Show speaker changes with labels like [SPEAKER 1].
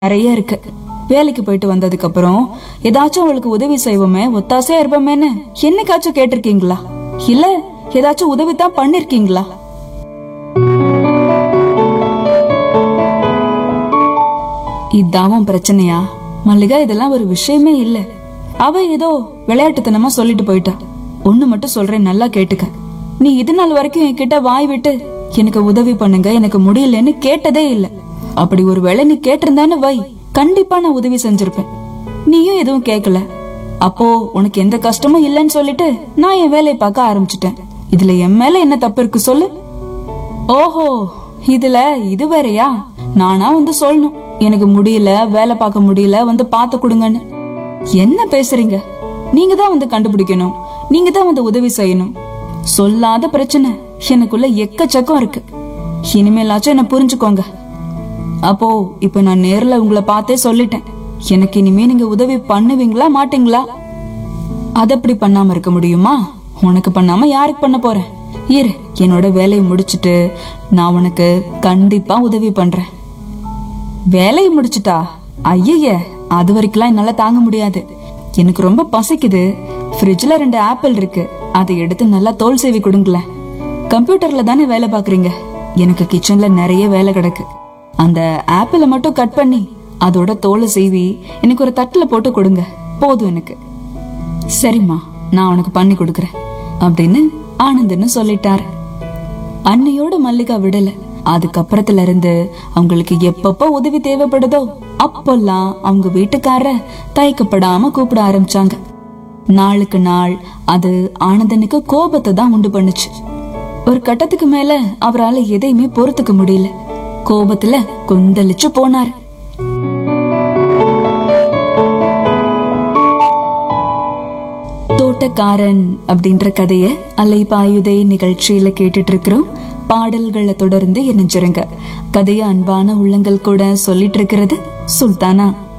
[SPEAKER 1] நிறைய இருக்கு வேலைக்கு போயிட்டு வந்ததுக்கு அப்புறம் ஏதாச்சும் அவளுக்கு உதவி செய்வோமே ஒத்தாசையா இருப்போமேன்னு என்னைக்காச்சும் கேட்டிருக்கீங்களா இல்ல ஏதாச்சும் உதவி தான் பண்ணிருக்கீங்களா இதாவும் பிரச்சனையா மல்லிகா இதெல்லாம் ஒரு விஷயமே இல்ல அவ ஏதோ விளையாட்டுத்தனமா சொல்லிட்டு போயிட்டா ஒண்ணு மட்டும் சொல்றேன் நல்லா கேட்டுக்க நீ இது நாள் வரைக்கும் என்கிட்ட வாய் விட்டு எனக்கு உதவி பண்ணுங்க எனக்கு முடியலன்னு கேட்டதே இல்ல அப்படி ஒரு வேளை நீ கேட்டிருந்தான்னு வை கண்டிப்பா நான் உதவி செஞ்சிருப்பேன் நீயும் எதுவும் கேட்கல அப்போ உனக்கு எந்த கஷ்டமும் இல்லைன்னு சொல்லிட்டு நான் என் வேலையை பார்க்க ஆரம்பிச்சிட்டேன் இதுல என் மேல என்ன தப்பு இருக்கு சொல்லு ஓஹோ இதுல இது வேறயா நானா வந்து சொல்லணும் எனக்கு முடியல வேலை பார்க்க முடியல வந்து பார்த்து கொடுங்கன்னு என்ன பேசுறீங்க நீங்க தான் வந்து கண்டுபிடிக்கணும் நீங்க தான் வந்து உதவி செய்யணும் சொல்லாத பிரச்சனை எனக்குள்ள எக்கச்சக்கம் இருக்கு இனிமேலாச்சும் என்ன புரிஞ்சுக்கோங்க அப்போ இப்ப நான் நேர்ல உங்களை பார்த்தே சொல்லிட்டேன் எனக்கு இனிமே நீங்க உதவி பண்ணுவீங்களா மாட்டீங்களா அது அப்படி பண்ணாம இருக்க முடியுமா உனக்கு பண்ணாம யாருக்கு பண்ண போறேன் இரு என்னோட வேலையை முடிச்சிட்டு நான் உனக்கு கண்டிப்பா உதவி பண்றேன் வேலையை முடிச்சிட்டா ஐயய்ய அது வரைக்கும்லாம் என்னால தாங்க முடியாது எனக்கு ரொம்ப பசிக்குது ஃப்ரிட்ஜ்ல ரெண்டு ஆப்பிள் இருக்கு அதை எடுத்து நல்லா தோல் சேவி கொடுங்களேன் கம்ப்யூட்டர்ல தானே வேலை பாக்குறீங்க எனக்கு கிச்சன்ல நிறைய வேலை கிடக்கு அந்த ஆப்பிளை மட்டும் கட் பண்ணி அதோட தோலை சீவி எனக்கு ஒரு தட்டுல போட்டு கொடுங்க போதும் எனக்கு சரிம்மா நான் உனக்கு பண்ணி கொடுக்கறேன் அப்படின்னு ஆனந்தன்னு சொல்லிட்டாரு அன்னையோட மல்லிகா விடல அதுக்கப்புறத்துல இருந்து அவங்களுக்கு எப்பப்ப உதவி தேவைப்படுதோ அப்பெல்லாம் அவங்க வீட்டுக்காரர தயக்கப்படாம கூப்பிட ஆரம்பிச்சாங்க நாளுக்கு நாள் அது ஆனந்தனுக்கு கோபத்தை தான் உண்டு பண்ணுச்சு ஒரு கட்டத்துக்கு மேல அவரால எதையுமே பொறுத்துக்க முடியல கோபத்துல கொந்தளிச்சு போனாரு தோட்டக்காரன் அப்படின்ற கதைய அலைபாயுதை நிகழ்ச்சியில கேட்டுட்டு இருக்கிறோம் பாடல்களை தொடர்ந்து இணைஞ்சிருங்க கதைய அன்பான உள்ளங்கள் கூட சொல்லிட்டு இருக்கிறது சுல்தானா